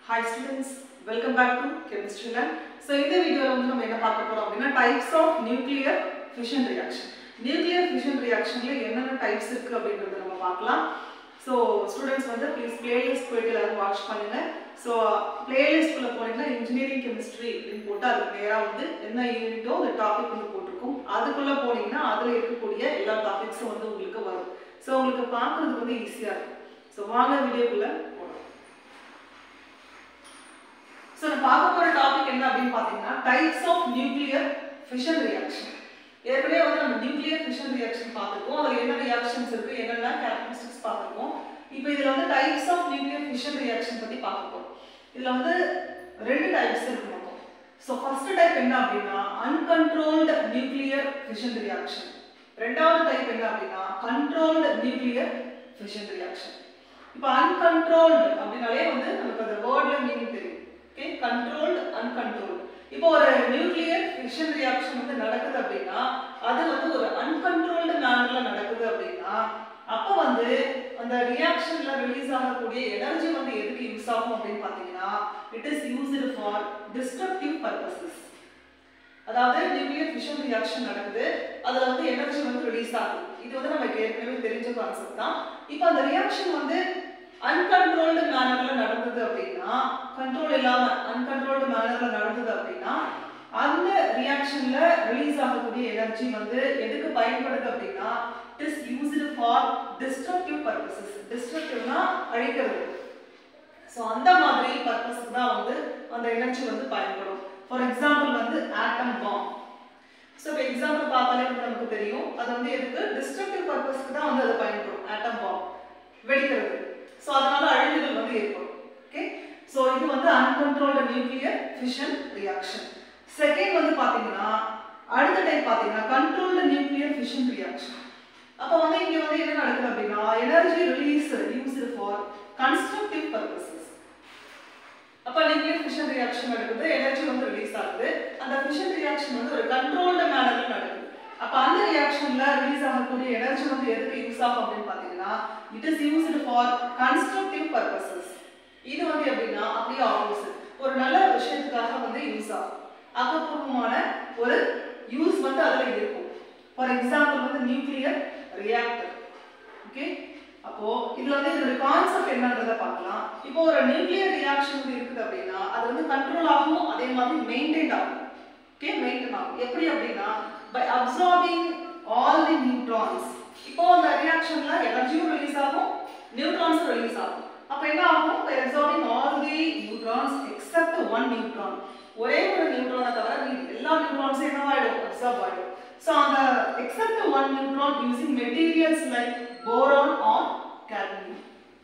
hi students welcome back to chemistry lane so இந்த வீடியோவில் வந்து நம்ம என்ன பார்க்க போகிறோம் அப்படின்னா types of nuclear fission reaction nuclear fission ரியாக்ஷனில் என்னென்ன டைப்ஸ் இருக்குது அப்படின்றத நம்ம பார்க்கலாம் ஸோ ஸ்டூடெண்ட்ஸ் வந்து ப்ளீஸ் பிளேலிஸ்ட் போயிட்டு எல்லாரும் வாட்ச் பண்ணுங்க ஸோ பிளேலிஸ்ட்குள்ளே போனீங்கன்னா இன்ஜினியரிங் கெமிஸ்ட்ரி அப்படின்னு போட்டு அதுக்கு நேராக வந்து என்ன யூனிட்டோ அந்த டாபிக் வந்து போட்டிருக்கும் அதுக்குள்ளே போனீங்கன்னா அதில் இருக்கக்கூடிய எல்லா டாபிக்ஸும் வந்து உங்களுக்கு வரும் ஸோ உங்களுக்கு பார்க்குறதுக்கு வந்து ஈஸியாக இருக்கும் ஸோ வாங்க வீடியோக்குள்ளே போகலாம் ஸோ நம்ம பார்க்க போகிற டாபிக் என்ன அப்படின்னு பார்த்தீங்கன்னா types of nuclear fission reaction ஏற்கனவே வந்து நம்ம நியூக்ளியர் ஃபிஷன் ரியாக்ஷன் பார்த்துருக்கோம் அதில் என்ன ரியாக்ஷன்ஸ் இருக்குது என்னென்ன கேரக்டரிஸ்டிக்ஸ் பார்த்துருக்கோம் இப்போ இதில் வந்து types of nuclear fission reaction பற்றி பார்க்க போகிறோம் இதில் வந்து ரெண்டு டைப்ஸ் இருக்கு மொத்தம் ஸோ ஃபர்ஸ்ட் டைப் என்ன அப்படின்னா அன்கண்ட்ரோல்டு நியூக்ளியர் ஃபிஷன் ரியாக்ஷன் ரெண்டாவது டைப் என்ன அப்படின்னா கண்ட்ரோல்டு நியூக்ளியர் ஃபிஷன் ரியாக்ஷன் இப்போ அன்கண்ட்ரோல்டு அப்படின்னாலே வந்து நமக்கு அந்த வேர்ட்ல மீனிங் தெரியும் ஓகே கண்ட்ரோல்டு அன்கண்ட்ரோல்டு இப்போ ஒரு நியூக்ளியர் ஃபிஷன் ரியாக்ஷன் வந்து நடக்குது அப்படின்னா அது வந்து ஒரு அன்கண்ட்ரோல்டு மேனர்ல நடக்குது அப்படின்னா அப்போ வந்து அந்த ரியாக்ஷன்ல ரிலீஸ் ஆகக்கூடிய எனர்ஜி வந்து எதுக்கு யூஸ் ஆகும் அப்படின்னு பார்த்தீங்கன்னா it is used for destructive purposes அதாவது நியூக்ளியர் ஃபிஷன் ரியாக்ஷன் நடக்குது அதுல வந்து எனர்ஜி வந்து ரிலீஸ் ஆகுது இது வந்து நமக்கு ஏற்கனவே தெரிஞ்ச கான்செப்ட் தான் இப்போ அந்த ரியாக்ஷன் வந்து அன்கண்ட்ரோல்டு மேனர்ல நடந்தது அப்படின்னா கண்ட்ரோல் இல்லாம அன்கண்ட்ரோல்டு மேனர்ல நடந்தது அப்படின்னா அந்த ரியாக்ஷன்ல ரிலீஸ் ஆகக்கூடிய எனர்ஜி வந்து எதுக்கு பயன்படுது அப்படின்னா it is used for destructive purposes டிஸ்ட்ரக்டிவ்னா அழிக்கிறது ஸோ அந்த மாதிரி பர்பஸ்க்கு தான் வந்து அந்த எனர்ஜி வந்து பயன்படும் ஃபார் எக்ஸாம்பிள் வந்து ஆட்டம் பாம் ஸோ இப்போ எக்ஸாம்பிள் பார்த்தாலே வந்து நமக்கு தெரியும் அது வந்து எதுக்கு டிஸ்ட்ரக்டிவ் பர்பஸ்க்கு தான் வந்து அது பயன்படும் ஆட்டம் பாம் வெடிக்கிறது ஸோ அதனால அழிவுகள் வந்து ஏற்படும் ஓகே ஸோ இது வந்து uncontrolled nuclear fission reaction second வந்து பார்த்தீங்கன்னா அடுத்த டைப் பார்த்தீங்கன்னா கண்ட்ரோல்டு நியூக்ளியர் ஃபிஷன் ரியாக்ஷன் அப்போ வந்து இங்கே வந்து என்ன நடக்குது அப்படின்னா energy release used for constructive purposes அப்போ நியூக்ளியர் ஃபிஷன் ரியாக்ஷன் நடக்குது எனர்ஜி வந்து ரிலீஸ் ஆகுது அந்த ஃபிஷன் ரியாக்ஷன் வந்து ஒரு கண்ட்ரோல்டு மேனர்ல நடக்குது அப்போ அந்த ரியாக்ஷன்ல ரிலீஸ் ஆகக்கூடிய எனர்ஜி வந்து எதுக்கு யூஸ் ஆகும் அப்படின்னு பார்த்தீங்கன்னா it is used for constructive purposes இது வந்து எப்படின்னா அப்படியே ஆப்போசிட் ஒரு நல்ல விஷயத்துக்காக வந்து யூஸ் ஆகும் ஆக்கப்பூர்வமான ஒரு யூஸ் வந்து அதில் இருக்கும் ஃபார் எக்ஸாம்பிள் வந்து நியூக்ளியர் ரியாக்டர் ஓகே அப்போ இதுல வந்து இதோட கான்செப்ட் என்னன்றத பார்க்கலாம் இப்போ ஒரு நியூக்ளியர் ரியாக்ஷன் வந்து இருக்குது அப்படின்னா அது வந்து கண்ட்ரோல் ஆகும் அதே மாதிரி மெயின்டைன் ஆகும் ஓகே மெயின்டைன் ஆகும் எப்படி அப்படின்னா by absorbing all the neutrons இப்போ அந்த ரியாக்ஷன்ல எனர்ஜியும் ரிலீஸ் ஆகும் நியூட்ரான்ஸும் ரிலீஸ் ஆகும் அப்போ என்ன ஆகும் by absorbing all the neutrons except one neutron ஒரே ஒரு நியூட்ரானை தவிர மீதி எல்லா நியூட்ரான்ஸும் என்னவாயிடும் அப்சார்ப் ஆயிடும் ஸோ அந்த except one neutron using materials like boron or cadmium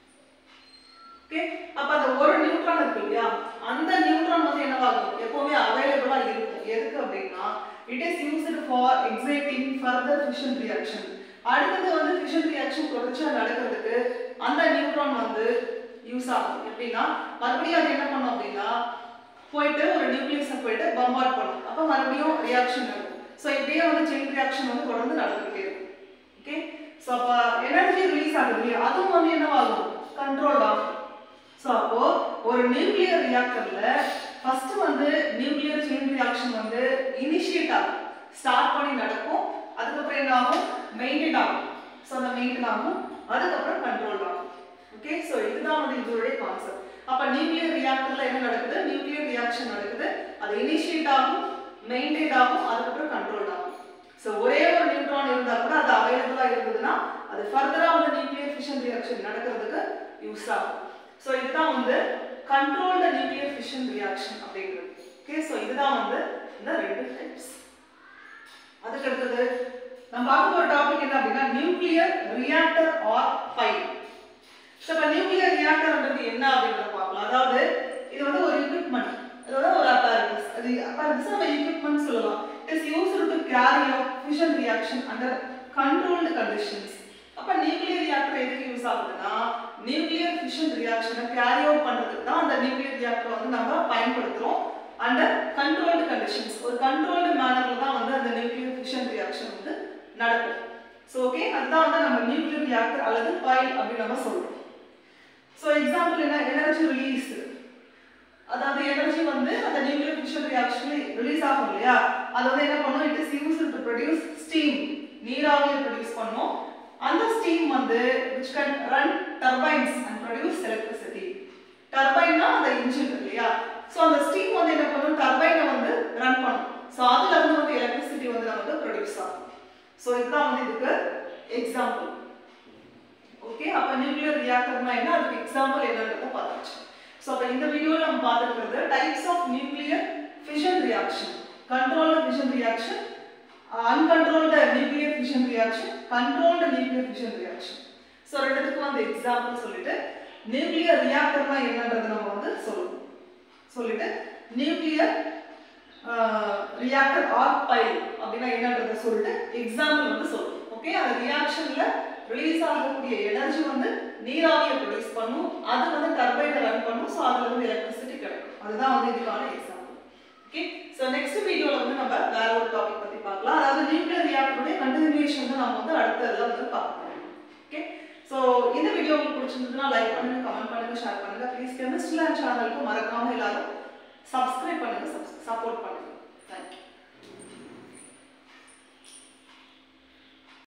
okay அப்ப அந்த ஒரு நியூட்ரான் இருக்கு இல்லையா அந்த நியூட்ரான் வந்து என்னவாகும் எப்பவுமே அவைலபிளா இருக்கும் எதுக்கு அப்படின்னா it is used for exciting further fission reaction அடுத்தது வந்து ஃபிஷன் ரியாக்ஷன் தொடர்ச்சியா நடக்கிறதுக்கு அந்த நியூட்ரான் வந்து யூஸ் ஆகும் எப்படின்னா மறுபடியும் அது என்ன பண்ணும் அப்படின்னா போயிட்டு ஒரு நியூக்ளியஸை போயிட்டு பம்பார்ட் பண்ணும் அப்போ மறுபடியும் ரியாக்ஷன் நடக்கும் ஸோ இப்படியே வந்து செயின் ரியாக்ஷன் வந்து தொடர்ந்து நடந்துகிட்டே இருக்கும் ஓகே ஸோ அப்போ எனர்ஜி ரிலீஸ் ஆகுது இல்லையா அதுவும் வந்து என்னவாகும் கண்ட்ரோல் ஆகும் ஸோ அப்போ ஒரு நியூக்ளியர் ரியாக்டர்ல ஃபர்ஸ்ட் வந்து நியூக்ளியர் செயின் ரியாக்ஷன் வந்து இனிஷியேட் ஆகும் ஸ்டார்ட் பண்ணி நடக்கும் அதுக்கப்புறம் என்ன ஆகும் மெயின்டைன் ஆகும் ஸோ அந்த மெயின்டைன் ஆகும் அதுக்கப்புறம் கண்ட்ரோல் ஆகும் ஓகே ஸோ இதுதான் வந்து இதோடைய கான்செப்ட் அப்போ நியூக்ளியர் ரியாக்டர்ல என்ன நடக்குது நியூக்ளியர் ரியாக்ஷன் நடக்குது அது இனிஷியேட் ஆகும் மெயின்டைன் ஆகும் அதுக்கப்புறம் கண்ட்ரோல் ஆகும் ஸோ ஒரே ஒரு நியூட்ரான் இருந்தால் கூட அது அவைலபிளாக இருந்ததுன்னா அது ஃபர்தராக வந்து நியூக்ளியர் ஃபிஷன் ரியாக்ஷன் நடக்கிறதுக்கு யூஸ் ஆகும் ஸோ இதுதான் வந்து கண்ட்ரோல்டு நியூக்ளியர் ஃபிஷன் ரியாக்ஷன் அப்படிங்கிறது ஓகே ஸோ இதுதான் வந்து இந்த ரெண்டு டைப்ஸ் அதுக்கு அடுத்தது நம்ம பார்க்க போகிற டாபிக் என்ன அப்படின்னா nuclear reactor or pile so இப்போ நியூக்ளியர் ரியாக்டர்ன்றது என்ன அப்படின்றத பார்க்கலாம் அதாவது இது வந்து ஒரு எக்யூப்மெண்ட் இது வந்து ஒரு apparatus அது apparatus நம்ம எக்யூப்மெண்ட் சொல்லலாம் it is used to carry out fission reaction under controlled conditions அப்போ நியூக்ளியர் ரியாக்டர் எதுக்கு யூஸ் ஆகுதுன்னா நியூக்ளியர் ஃபிஷன் ரியாக்ஷனை கேரி அவுட் பண்ணுறதுக்கு தான் அந்த நியூக்ளியர் ரியாக்டர் வந்து நம்ம பயன்படுத்துகிறோம் அண்டர் கண்ட்ரோல்டு கண்டிஷன்ஸ் ஒரு கண்ட்ரோல்டு மேனரில் தான் வந்து அந்த நியூக்ளியர் ஃபிஷன் ரியாக்ஷன் வந்து நடக்கும் ஸோ ஓகே அதுதான் வந்து நம்ம நியூக்ளியர் ரியாக்டர் அல்லது பைல் அப்படின்னு நம்ம சொல்கிறோம் ஸோ எக்ஸாம்பிள் என்ன எனர்ஜி ரிலீஸ் அதாவது எனர்ஜி வந்து அந்த நியூக்ளியர் ஃபிஷன் ரியாக்ஷன்ல ரிலீஸ் ஆகும் இல்லையா அது வந்து என்ன பண்ணும் it is used to produce steam நீராவியை ப்ரொடியூஸ் பண்ணும் அந்த ஸ்டீம் வந்து which can run turbines and produce electricity டர்பைன்னா அந்த இன்ஜின் இல்லையா ஸோ அந்த ஸ்டீம் வந்து என்ன பண்ணும் டர்பைனை வந்து ரன் பண்ணும் ஸோ அதுல இருந்து வந்து எலக்ட்ரிசிட்டி வந்து நமக்கு ப்ரொடியூஸ் ஆகும் ஸோ இதுதான் வந்து இதுக்கு எக்ஸாம்பிள் ஓகே அப்போ நியூக்ளியர் ரியாக்டர்னா என்ன அதுக்கு எக்ஸாம்பிள் என்னன்றத பார்த்தாச்சு ஸோ அப்போ இந்த வீடியோவில் நம்ம பார்த்துருக்கிறது types of nuclear fission reaction controlled fission reaction uncontrolled nuclear fission reaction controlled nuclear fission reaction so ரெண்டுத்துக்கும் வந்து எக்ஸாம்பிள் சொல்லிட்டு நியூக்ளியர் ரியாக்டர்னா என்னன்றது நம்ம வந்து சொல்லுவோம் சொல்லிட்டு நியூக்ளியர் ரியாக்டர் ஆர் பைல் அப்படின்னா என்னன்றதை சொல்லிட்டு எக்ஸாம்பிள் வந்து சொல்லுவோம் ஓகே அந்த ரியாக்ஷன்ல ரிலீஸ் ஆகக்கூடிய எனர்ஜி வந்து நீராவியை ப்ரொடியூஸ் பண்ணும் அது வந்து டர்பைனை ரன் பண்ணும் ஸோ அதுல வந்து எலக்ட்ரிசிட்டி கிடைக்கும் அதுதான் வந்து இதுக்கான எக்ஸாம்பிள் ஓகே ஸோ நெக்ஸ்ட் வீடியோவில் வந்து நம்ம வேற ஒரு டாபிக் பற்றி பார்க்கலாம் அதாவது நியூக்ளியர் ரியாக்டருடைய கண்டினியூஷன் தான் நம்ம வந்து அடுத்த இதில் வந்து பார்க்கலாம் ஓகே ஸோ இந்த வீடியோ உங்களுக்கு பிடிச்சிருந்ததுன்னா லைக் பண்ணுங்க கமெண்ட் பண்ணுங்க ஷேர் பண்ணுங்க ப்ளீஸ் கெமிஸ்ட்ரி சேனலுக்கு மறக்காம எல்லாரும் சப்ஸ்கிரைப் பண்ணுங்க சப்போர்ட் பண்ணுங்க தேங்க்யூ